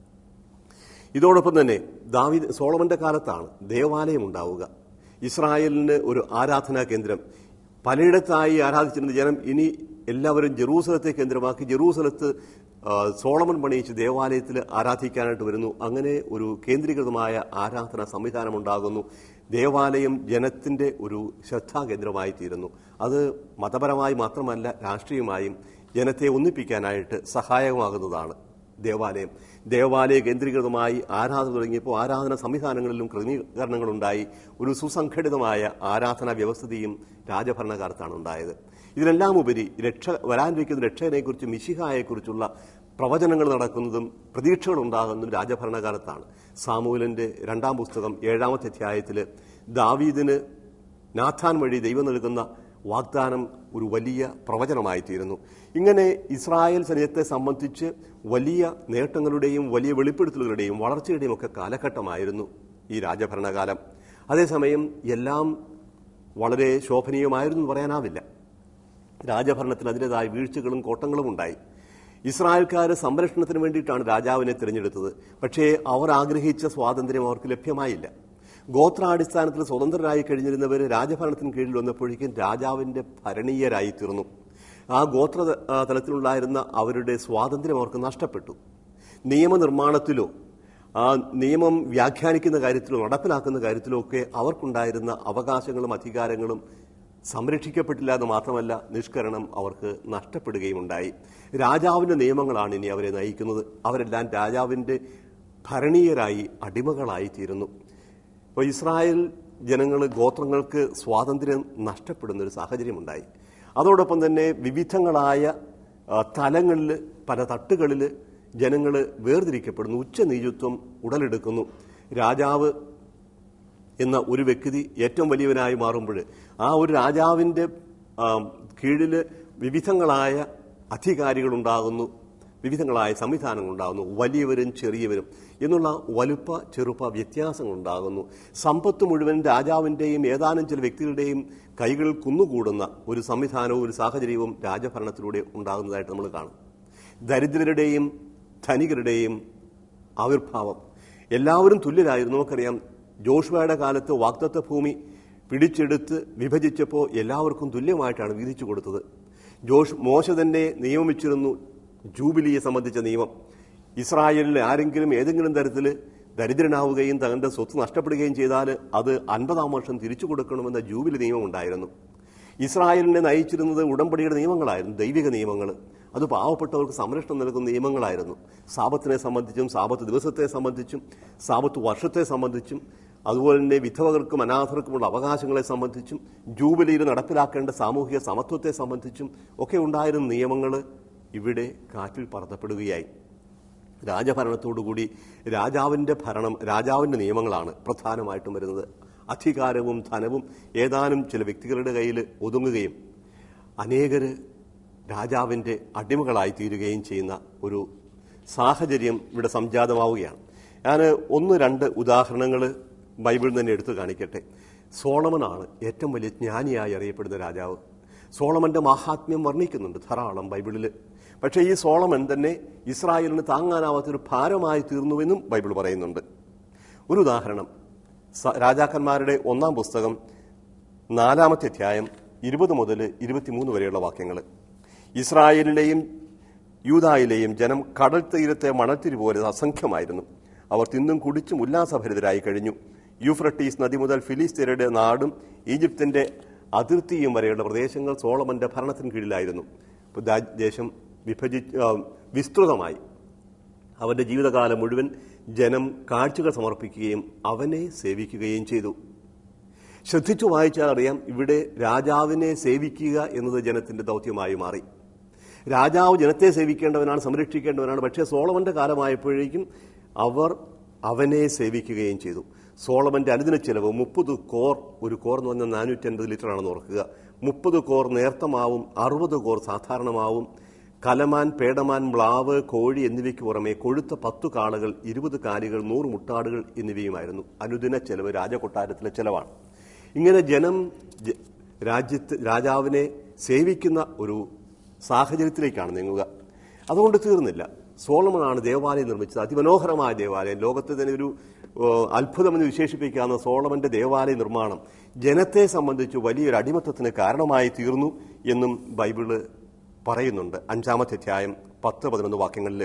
ഇതോടൊപ്പം തന്നെ ദാവീദ് സോളമന്റെ കാലത്താണ് ദേവാലയം ഉണ്ടാവുക ഇസ്രായേലിന് ഒരു ആരാധനാ കേന്ദ്രം പലയിടത്തായി ആരാധിച്ചിരുന്ന ജനം ഇനി എല്ലാവരും ജെറൂസലത്തെ കേന്ദ്രമാക്കി ജെറൂസലത്ത് ആ, സോളമൻ പണിയിച്ച് ദേവാലയത്തിൽ ആരാധിക്കാനായിട്ട് വരുന്നു അങ്ങനെ ഒരു കേന്ദ്രീകൃതമായ ആരാധന സംവിധാനം ഉണ്ടാകുന്നു ദേവാലയം ജനത്തിന്റെ ഒരു ശ്രദ്ധാകേന്ദ്രമായി തീരുന്നു അത് മതപരമായി മാത്രമല്ല രാഷ്ട്രീയമായും ജനത്തെ ഒന്നിപ്പിക്കാനായിട്ട് സഹായകമാകുന്നതാണ് ദേവാലയം ദേവാലയ കേന്ദ്രീകൃതമായി ആരാധന തുടങ്ങിയപ്പോൾ ആരാധന സംവിധാനങ്ങളിലും ക്രമീകരണങ്ങളുണ്ടായി ഒരു സുസംഘടിതമായ ആരാധനാ വ്യവസ്ഥിതിയും രാജഭരണകാലത്താണ് ഉണ്ടായത് ഇതിനെല്ലാം ഉപരി രക്ഷ വരാനിരിക്കുന്ന രക്ഷകനെക്കുറിച്ച് മിശിഹായെക്കുറിച്ചുള്ള പ്രവചനങ്ങൾ നടക്കുന്നതും പ്രതീക്ഷകൾ ഉണ്ടാകുന്നതും രാജഭരണകാലത്താണ് സാമൂലന്റെ രണ്ടാം പുസ്തകം ഏഴാമത്തെ അധ്യായത്തിൽ ദാവീദിന് നാഥാൻ വഴി ദൈവം നൽകുന്ന വാഗ്ദാനം ഒരു വലിയ പ്രവചനമായി തീരുന്നു ഇങ്ങനെ ഇസ്രായേൽ സൈന്യത്തെ സംബന്ധിച്ച് വലിയ നേട്ടങ്ങളുടെയും വലിയ വെളിപ്പെടുത്തലുകളുടെയും വളർച്ചയുടെയും ഒക്കെ കാലഘട്ടമായിരുന്നു ഈ രാജഭരണകാലം അതേസമയം എല്ലാം വളരെ ശോഭനീയമായിരുന്നു എന്ന് പറയാനാവില്ല രാജഭരണത്തിൽ അതിൻ്റെതായ വീഴ്ചകളും കോട്ടങ്ങളും ഉണ്ടായി ഇസ്രായേൽക്കാർ സംരക്ഷണത്തിന് വേണ്ടിയിട്ടാണ് രാജാവിനെ തിരഞ്ഞെടുത്തത് പക്ഷേ അവർ ആഗ്രഹിച്ച സ്വാതന്ത്ര്യം അവർക്ക് ലഭ്യമായില്ല ഗോത്രാടിസ്ഥാനത്തിൽ സ്വതന്ത്രരായി കഴിഞ്ഞിരുന്നവർ രാജഭരണത്തിന് കീഴിൽ വന്നപ്പോഴേക്കും രാജാവിന്റെ ഭരണീയരായി തീർന്നു ആ ഗോത്ര ആ, തലത്തിലുണ്ടായിരുന്ന അവരുടെ സ്വാതന്ത്ര്യം അവർക്ക് നഷ്ടപ്പെട്ടു നിയമനിർമ്മാണത്തിലോ ആ നിയമം വ്യാഖ്യാനിക്കുന്ന കാര്യത്തിലോ നടപ്പിലാക്കുന്ന കാര്യത്തിലോ ഒക്കെ അവർക്കുണ്ടായിരുന്ന അവകാശങ്ങളും അധികാരങ്ങളും സംരക്ഷിക്കപ്പെട്ടില്ല എന്ന് മാത്രമല്ല നിഷ്കരണം അവർക്ക് നഷ്ടപ്പെടുകയും ഉണ്ടായി രാജാവിന്റെ നിയമങ്ങളാണ് ഇനി അവരെ നയിക്കുന്നത് അവരെല്ലാം രാജാവിന്റെ ഭരണീയരായി അടിമകളായി തീരുന്നു ഇപ്പോൾ ഇസ്രായേൽ ജനങ്ങൾ ഗോത്രങ്ങൾക്ക് സ്വാതന്ത്ര്യം നഷ്ടപ്പെടുന്ന ഒരു സാഹചര്യമുണ്ടായി അതോടൊപ്പം തന്നെ വിവിധങ്ങളായ ആ, തലങ്ങളിൽ പല തട്ടുകളിൽ ജനങ്ങൾ വേർതിരിക്കപ്പെടുന്നു ഉച്ചനീചത്വം ഉടലെടുക്കുന്നു രാജാവ് എന്ന ഒരു വ്യക്തി ഏറ്റവും വലിയവനായി മാറുമ്പോൾ ആ ഒരു രാജാവിൻ്റെ കീഴിൽ വിവിധങ്ങളായ അധികാരികളുണ്ടാകുന്നു വിവിധങ്ങളായ സംവിധാനങ്ങളുണ്ടാകുന്നു വലിയവരും ചെറിയവരും എന്നുള്ള വലുപ്പ ചെറുപ്പ വ്യത്യാസങ്ങളുണ്ടാകുന്നു സമ്പത്ത് മുഴുവൻ രാജാവിൻ്റെയും ഏതാനും ചില വ്യക്തികളുടെയും കൈകളിൽ കുന്നുകൂടുന്ന ഒരു സംവിധാനവും ഒരു സാഹചര്യവും രാജഭരണത്തിലൂടെ ഉണ്ടാകുന്നതായിട്ട് നമ്മൾ കാണും ദരിദ്രരുടെയും ധനികരുടെയും ആവിർഭാവം എല്ലാവരും തുല്യരായിരുന്നു നമുക്കറിയാം ജോഷുവയുടെ കാലത്ത് വാഗ്ദത്ത ഭൂമി പിടിച്ചെടുത്ത് വിഭജിച്ചപ്പോൾ എല്ലാവർക്കും തുല്യമായിട്ടാണ് വീതിച്ചു കൊടുത്തത് ജോഷ് മോശ തന്നെ നിയമിച്ചിരുന്നു ജൂബിലിയെ സംബന്ധിച്ച നിയമം ഇസ്രായേലിൽ ആരെങ്കിലും ഏതെങ്കിലും തരത്തിൽ ദരിദ്രനാവുകയും തങ്ങളുടെ സ്വത്ത് നഷ്ടപ്പെടുകയും ചെയ്താൽ അത് അൻപതാം വർഷം തിരിച്ചു കൊടുക്കണമെന്ന ജൂബിലി നിയമം ഉണ്ടായിരുന്നു ഇസ്രായേലിനെ നയിച്ചിരുന്നത് ഉടമ്പടിയുടെ നിയമങ്ങളായിരുന്നു ദൈവിക നിയമങ്ങൾ അത് പാവപ്പെട്ടവർക്ക് സംരക്ഷണം നൽകുന്ന നിയമങ്ങളായിരുന്നു സാപത്തിനെ സംബന്ധിച്ചും സാപത്ത് ദിവസത്തെ സംബന്ധിച്ചും സാപത്ത് വർഷത്തെ സംബന്ധിച്ചും അതുപോലെ തന്നെ വിധവകർക്കും അനാഥർക്കുമുള്ള അവകാശങ്ങളെ സംബന്ധിച്ചും ജൂബിലിയിൽ നടപ്പിലാക്കേണ്ട സാമൂഹിക സമത്വത്തെ സംബന്ധിച്ചും ഒക്കെ ഉണ്ടായിരുന്ന നിയമങ്ങൾ ഇവിടെ കാറ്റിൽ പറത്തപ്പെടുകയായി രാജഭരണത്തോടുകൂടി രാജാവിൻ്റെ ഭരണം രാജാവിൻ്റെ നിയമങ്ങളാണ് പ്രധാനമായിട്ടും വരുന്നത് അധികാരവും ധനവും ഏതാനും ചില വ്യക്തികളുടെ കയ്യിൽ ഒതുങ്ങുകയും അനേകര് രാജാവിൻ്റെ അടിമകളായി തീരുകയും ചെയ്യുന്ന ഒരു സാഹചര്യം ഇവിടെ സംജാതമാവുകയാണ് ഞാൻ ഒന്ന് രണ്ട് ഉദാഹരണങ്ങൾ ബൈബിളിൽ തന്നെ എടുത്തു കാണിക്കട്ടെ സോളമനാണ് ഏറ്റവും വലിയ ജ്ഞാനിയായി അറിയപ്പെടുന്ന രാജാവ് സോളമന്റെ മഹാത്മ്യം വർണ്ണിക്കുന്നുണ്ട് ധാരാളം ബൈബിളിൽ പക്ഷേ ഈ സോളമൻ തന്നെ ഇസ്രായേലിന് താങ്ങാനാവാത്തൊരു ഭാരമായി തീർന്നുവെന്നും ബൈബിൾ പറയുന്നുണ്ട് ഒരു ഉദാഹരണം സ- രാജാക്കന്മാരുടെ ഒന്നാം പുസ്തകം നാലാമത്തെ അധ്യായം ഇരുപത് മുതൽ ഇരുപത്തിമൂന്ന് വരെയുള്ള വാക്യങ്ങൾ ഇസ്രായേലിലെയും യൂതായിലെയും ജനം കടൽ തീരത്തെ മണൽത്തിരി പോലെ അസംഖ്യമായിരുന്നു അവർ തിന്നും കുടിച്ചും ഉല്ലാസഭരിതരായി കഴിഞ്ഞു യൂഫ്രട്ടീസ് നദി മുതൽ ഫിലിസ്തീനയുടെ നാടും ഈജിപ്തിന്റെ അതിർത്തിയും വരെയുള്ള പ്രദേശങ്ങൾ സോളമന്റെ ഭരണത്തിന് കീഴിലായിരുന്നു അപ്പോൾ ദാ- ദേശം വിഭജി ആ, വിസ്തൃതമായി അവന്റെ ജീവിതകാലം മുഴുവൻ ജനം കാഴ്ചകൾ സമർപ്പിക്കുകയും അവനെ സേവിക്കുകയും ചെയ്തു ശ്രദ്ധിച്ചു വായിച്ചാൽ അറിയാം ഇവിടെ രാജാവിനെ സേവിക്കുക എന്നത് ജനത്തിന്റെ ദൗത്യമായി മാറി രാജാവ് ജനത്തെ സേവിക്കേണ്ടവനാണ് സംരക്ഷിക്കേണ്ടവനാണ് പക്ഷേ സോളമന്റെ കാലമായപ്പോഴേക്കും അവർ അവനെ സേവിക്കുകയും ചെയ്തു സോളമന്റെ അനുദിന ചെലവ് മുപ്പത് കോർ ഒരു കോർ എന്ന് പറഞ്ഞാൽ നാനൂറ്റി അൻപത് ലിറ്റർ ആണെന്ന് ഓർക്കുക മുപ്പത് കോർ നേർത്ത മാവും അറുപത് കോർ സാധാരണ മാവും കലമാൻ പേടമാൻ മ്ലാവ് കോഴി എന്നിവയ്ക്ക് പുറമെ കൊഴുത്ത പത്തു കാളകൾ ഇരുപത് കാലികൾ നൂറ് മുട്ടാടുകൾ എന്നിവയുമായിരുന്നു അനുദിന ചെലവ് രാജകൊട്ടാരത്തിലെ ചെലവാണ് ഇങ്ങനെ ജനം ജ- രാജ്യത്ത് രാജാവിനെ സേവിക്കുന്ന ഒരു സാഹചര്യത്തിലേക്കാണ് നീങ്ങുക അതുകൊണ്ട് തീർന്നില്ല സോളമനാണ് ദേവാലയം നിർമ്മിച്ചത് അതിമനോഹരമായ ദേവാലയം ലോകത്തെ തന്നെ ഒരു ഏഹ്, അത്ഭുതമെന്ന് വിശേഷിപ്പിക്കാവുന്ന സോളമന്റെ ദേവാലയ നിർമ്മാണം ജനത്തെ സംബന്ധിച്ച് വലിയൊരു അടിമത്തത്തിന് കാരണമായി തീർന്നു എന്നും ബൈബിള് പറയുന്നുണ്ട് അഞ്ചാമത്തെ അധ്യായം പത്ത് പതിനൊന്ന് വാക്യങ്ങളിൽ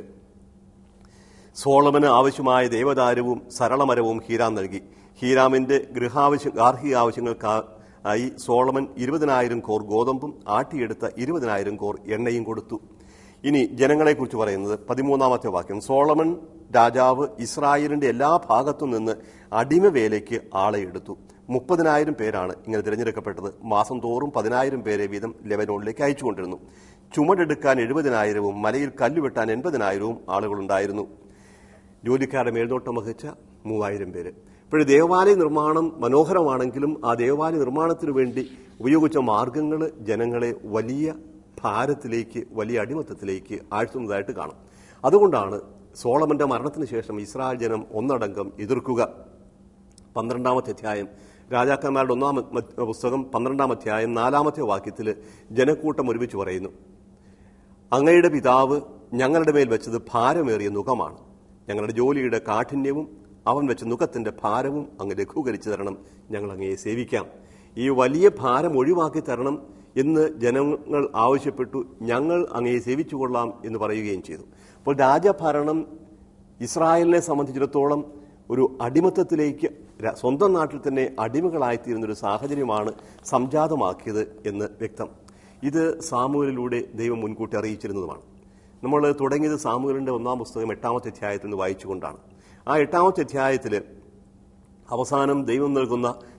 സോളമന് ആവശ്യമായ ദേവദാരവും സരളമരവും ഹീരാം നൽകി ഹീരാമിന്റെ ഗൃഹാവശ്യ ഗാർഹിക ആവശ്യങ്ങൾക്കായി സോളമൻ ഇരുപതിനായിരം കോർ ഗോതമ്പും ആട്ടിയെടുത്ത ഇരുപതിനായിരം കോർ എണ്ണയും കൊടുത്തു ഇനി ജനങ്ങളെക്കുറിച്ച് പറയുന്നത് പതിമൂന്നാമത്തെ വാക്യം സോളമൻ രാജാവ് ഇസ്രായേലിന്റെ എല്ലാ ഭാഗത്തു നിന്ന് അടിമവേലയ്ക്ക് ആളെ എടുത്തു മുപ്പതിനായിരം പേരാണ് ഇങ്ങനെ തിരഞ്ഞെടുക്കപ്പെട്ടത് മാസം തോറും പതിനായിരം പേരെ വീതം ലെബനോണിലേക്ക് അയച്ചുകൊണ്ടിരുന്നു ചുമടെടുക്കാൻ എഴുപതിനായിരവും മലയിൽ കല്ലുവെട്ടാൻ എൺപതിനായിരവും ആളുകളുണ്ടായിരുന്നു ജോലിക്കാരുടെ മേൽനോട്ടം വഹിച്ച മൂവായിരം പേര് ഇപ്പോഴും ദേവാലയ നിർമ്മാണം മനോഹരമാണെങ്കിലും ആ ദേവാലയ നിർമ്മാണത്തിന് വേണ്ടി ഉപയോഗിച്ച മാർഗങ്ങൾ ജനങ്ങളെ വലിയ ഭാരത്തിലേക്ക് വലിയ അടിമത്തത്തിലേക്ക് ആഴ്ത്തുന്നതായിട്ട് കാണും അതുകൊണ്ടാണ് സോളമന്റെ മരണത്തിന് ശേഷം ഇസ്രായേൽ ജനം ഒന്നടങ്കം എതിർക്കുക പന്ത്രണ്ടാമത്തെ അധ്യായം രാജാക്കന്മാരുടെ ഒന്നാം മ- പുസ്തകം പന്ത്രണ്ടാം അധ്യായം നാലാമത്തെ വാക്യത്തിൽ ജനക്കൂട്ടം ഒരുമിച്ച് പറയുന്നു അങ്ങയുടെ പിതാവ് ഞങ്ങളുടെ മേൽ വെച്ചത് ഭാരമേറിയ നുഖമാണ് ഞങ്ങളുടെ ജോലിയുടെ കാഠിന്യവും അവൻ വെച്ച നുഖത്തിന്റെ ഭാരവും അങ്ങ് ലഘൂകരിച്ചു തരണം ഞങ്ങൾ അങ്ങയെ സേവിക്കാം ഈ വലിയ ഭാരം ഒഴിവാക്കി തരണം എന്ന് ജനങ്ങൾ ആവശ്യപ്പെട്ടു ഞങ്ങൾ അങ്ങയെ സേവിച്ചുകൊള്ളാം എന്ന് പറയുകയും ചെയ്തു അപ്പോൾ രാജഭരണം ഇസ്രായേലിനെ സംബന്ധിച്ചിടത്തോളം ഒരു അടിമത്തത്തിലേക്ക് ര- സ്വന്തം നാട്ടിൽ തന്നെ അടിമകളായിത്തീരുന്ന ഒരു സാഹചര്യമാണ് സംജാതമാക്കിയത് എന്ന് വ്യക്തം ഇത് സാമൂഹലിലൂടെ ദൈവം മുൻകൂട്ടി അറിയിച്ചിരുന്നതുമാണ് നമ്മൾ തുടങ്ങിയത് സാമൂഹലിന്റെ ഒന്നാം പുസ്തകം എട്ടാമത്തെ അധ്യായത്തിൽ നിന്ന് വായിച്ചുകൊണ്ടാണ് ആ എട്ടാമത്തെ അധ്യായത്തിൽ അവസാനം ദൈവം നൽകുന്ന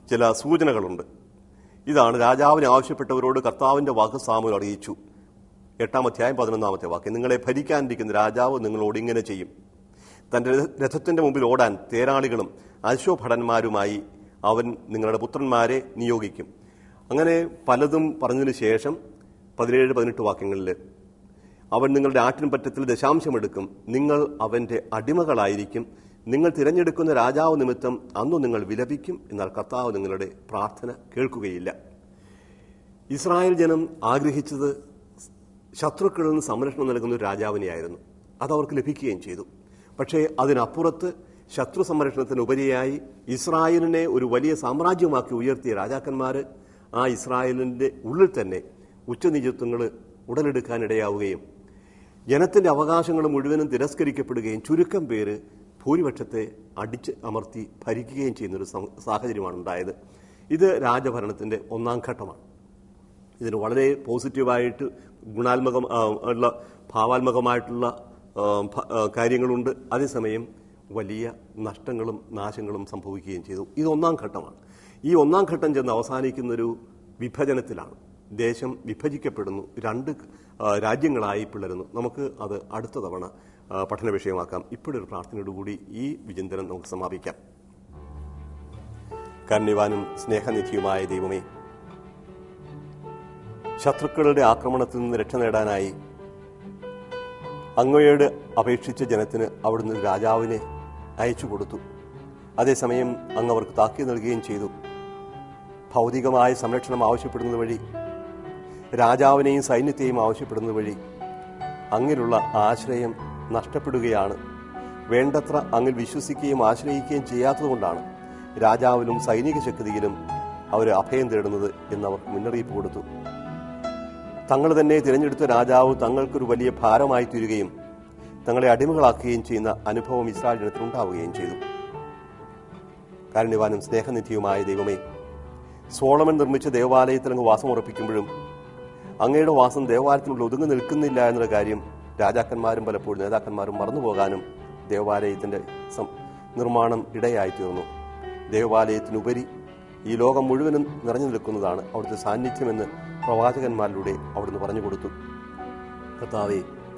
ചില സൂചനകളുണ്ട് ഇതാണ് രാജാവിനെ ആവശ്യപ്പെട്ടവരോട് കർത്താവിന്റെ വാക്ക് സാമുൽ അറിയിച്ചു എട്ടാം അധ്യായം പതിനൊന്നാമത്തെ വാക്ക് നിങ്ങളെ ഭരിക്കാനിരിക്കുന്ന രാജാവ് നിങ്ങളോട് ഇങ്ങനെ ചെയ്യും തന്റെ രഥത്തിന്റെ മുമ്പിൽ ഓടാൻ തേരാളികളും അശ്വഭടന്മാരുമായി അവൻ നിങ്ങളുടെ പുത്രന്മാരെ നിയോഗിക്കും അങ്ങനെ പലതും പറഞ്ഞതിന് ശേഷം പതിനേഴ് പതിനെട്ട് വാക്യങ്ങളിൽ അവൻ നിങ്ങളുടെ ആട്ടിൻപറ്റത്തിൽ ദശാംശമെടുക്കും നിങ്ങൾ അവന്റെ അടിമകളായിരിക്കും നിങ്ങൾ തിരഞ്ഞെടുക്കുന്ന രാജാവ് നിമിത്തം അന്നു നിങ്ങൾ വിലപിക്കും എന്നാൽ കർത്താവ് നിങ്ങളുടെ പ്രാർത്ഥന കേൾക്കുകയില്ല ഇസ്രായേൽ ജനം ആഗ്രഹിച്ചത് ശത്രുക്കളിൽ നിന്ന് സംരക്ഷണം നൽകുന്ന ഒരു രാജാവിനെയായിരുന്നു അത് അവർക്ക് ലഭിക്കുകയും ചെയ്തു പക്ഷേ അതിനപ്പുറത്ത് ശത്രു സംരക്ഷണത്തിന് ഉപരിയായി ഇസ്രായേലിനെ ഒരു വലിയ സാമ്രാജ്യമാക്കി ഉയർത്തിയ രാജാക്കന്മാർ ആ ഇസ്രായേലിന്റെ ഉള്ളിൽ തന്നെ ഉച്ചനീചത്വങ്ങൾ ഉടലെടുക്കാനിടയാവുകയും ജനത്തിന്റെ അവകാശങ്ങൾ മുഴുവനും തിരസ്കരിക്കപ്പെടുകയും ചുരുക്കം പേര് ഭൂരിപക്ഷത്തെ അടിച്ച് അമർത്തി ഭരിക്കുകയും ചെയ്യുന്ന ഒരു സം- സാഹചര്യമാണ് ഉണ്ടായത് ഇത് രാജഭരണത്തിന്റെ ഒന്നാം ഘട്ടമാണ് ഇതിന് വളരെ പോസിറ്റീവായിട്ട് ഗുണാത്മകം ആ, ഉള്ള ഭാവാത്മകമായിട്ടുള്ള ആ, ഭ- ആ, കാര്യങ്ങളുണ്ട് അതേസമയം വലിയ നഷ്ടങ്ങളും നാശങ്ങളും സംഭവിക്കുകയും ചെയ്തു ഇത് ഒന്നാം ഘട്ടമാണ് ഈ ഒന്നാം ഘട്ടം ചെന്ന് അവസാനിക്കുന്നൊരു വിഭജനത്തിലാണ് ദേശം വിഭജിക്കപ്പെടുന്നു രണ്ട് ആ, രാജ്യങ്ങളായി പിളരുന്നു നമുക്ക് അത് അടുത്ത തവണ ആ, പഠന വിഷയമാക്കാം ഇപ്പോഴൊരു പ്രാർത്ഥനയോടുകൂടി ഈ വിചിന്തനം നമുക്ക് സമാപിക്കാം കർണിവാനും സ്നേഹനിധിയുമായ ദൈവമേ ശത്രുക്കളുടെ ആക്രമണത്തിൽ നിന്ന് രക്ഷ നേടാനായി അങ്ങയോട് അപേക്ഷിച്ച ജനത്തിന് അവിടുന്ന് ഒരു രാജാവിനെ അയച്ചു കൊടുത്തു അതേസമയം അങ്ങ് അവർക്ക് താക്കീത് നൽകുകയും ചെയ്തു ഭൗതികമായ സംരക്ഷണം ആവശ്യപ്പെടുന്നത് വഴി രാജാവിനെയും സൈന്യത്തെയും ആവശ്യപ്പെടുന്നത് വഴി അങ്ങിലുള്ള ആശ്രയം നഷ്ടപ്പെടുകയാണ് വേണ്ടത്ര അങ്ങിൽ വിശ്വസിക്കുകയും ആശ്രയിക്കുകയും ചെയ്യാത്തതുകൊണ്ടാണ് രാജാവിലും സൈനിക ശക്തിയിലും അവർ അഭയം തേടുന്നത് എന്ന് അവർക്ക് മുന്നറിയിപ്പ് കൊടുത്തു തങ്ങൾ തന്നെ തിരഞ്ഞെടുത്ത രാജാവ് തങ്ങൾക്കൊരു വലിയ ഭാരമായി തീരുകയും തങ്ങളെ അടിമകളാക്കുകയും ചെയ്യുന്ന അനുഭവം ഇസ്രായേൽ ജനത്തിനുണ്ടാവുകയും ചെയ്തു കാരുണ്യവാനും സ്നേഹനിധിയുമായ ദൈവമേ സോളമൻ നിർമ്മിച്ച ദേവാലയത്തിൽ അങ്ങ് വാസം ഉറപ്പിക്കുമ്പോഴും അങ്ങയുടെ വാസം ദേവാലയത്തിനുള്ളിൽ ഒതുങ്ങി നിൽക്കുന്നില്ല എന്നുള്ള കാര്യം രാജാക്കന്മാരും പലപ്പോഴും നേതാക്കന്മാരും മറന്നുപോകാനും ദേവാലയത്തിന്റെ സം- നിർമ്മാണം ഇടയായി തീർന്നു ദേവാലയത്തിനുപരി ഈ ലോകം മുഴുവനും നിറഞ്ഞു നിൽക്കുന്നതാണ് അവിടുത്തെ സാന്നിധ്യമെന്ന് പ്രവാചകന്മാരിലൂടെ അവിടുന്ന് പറഞ്ഞു കൊടുത്തു കർത്താവേ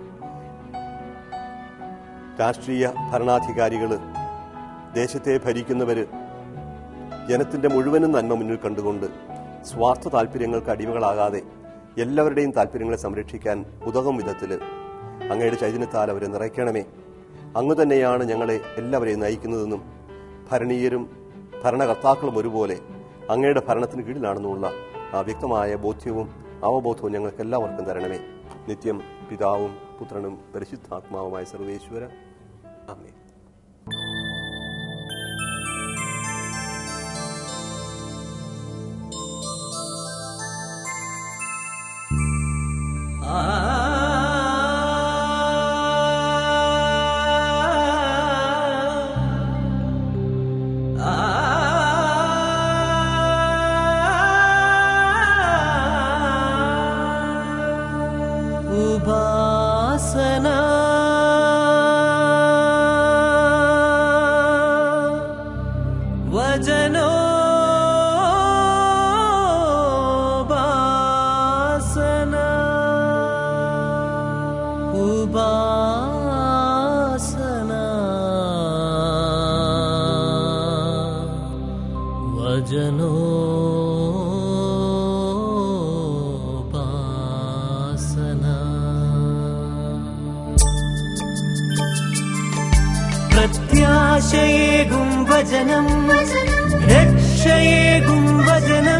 രാഷ്ട്രീയ ഭരണാധികാരികൾ ദേശത്തെ ഭരിക്കുന്നവര് ജനത്തിന്റെ മുഴുവനും നന്മ മുന്നിൽ കണ്ടുകൊണ്ട് സ്വാർത്ഥ താല്പര്യങ്ങൾക്ക് അടിമകളാകാതെ എല്ലാവരുടെയും താല്പര്യങ്ങളെ സംരക്ഷിക്കാൻ ഉതകും വിധത്തിൽ അങ്ങയുടെ ചൈതന്യത്താൽ അവരെ നിറയ്ക്കണമേ അങ്ങ് തന്നെയാണ് ഞങ്ങളെ എല്ലാവരെയും നയിക്കുന്നതെന്നും ഭരണീയരും ഭരണകർത്താക്കളും ഒരുപോലെ അങ്ങയുടെ ഭരണത്തിന് കീഴിലാണെന്നുള്ള ആ വ്യക്തമായ ബോധ്യവും അവബോധവും ഞങ്ങൾക്ക് എല്ലാവർക്കും തരണമേ നിത്യം പിതാവും പുത്രനും പരിശുദ്ധാത്മാവുമായ സർവേശ്വര അമ്മേ ഉപാസന വചനോ ഉപാസന ഉപാസന വചനോ പ്രത്യാശയേകും വചനം രക്ഷയേകും വചനം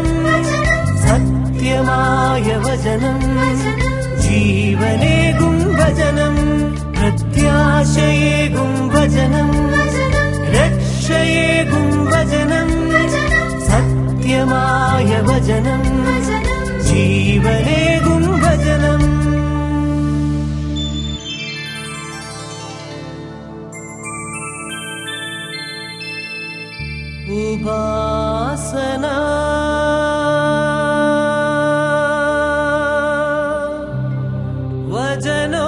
സത്യമായ വചനം ജീവനേകും വചനം പ്രത്യാശയേകും വചനം രക്ഷയേകും വചനം സത്യമായ വചനം ജീവനേകും വചനം ഉപാസന വചനോ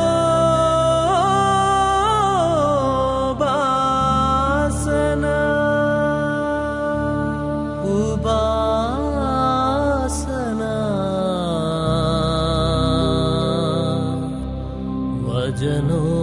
ഉപാസന ഉപാസന भजनो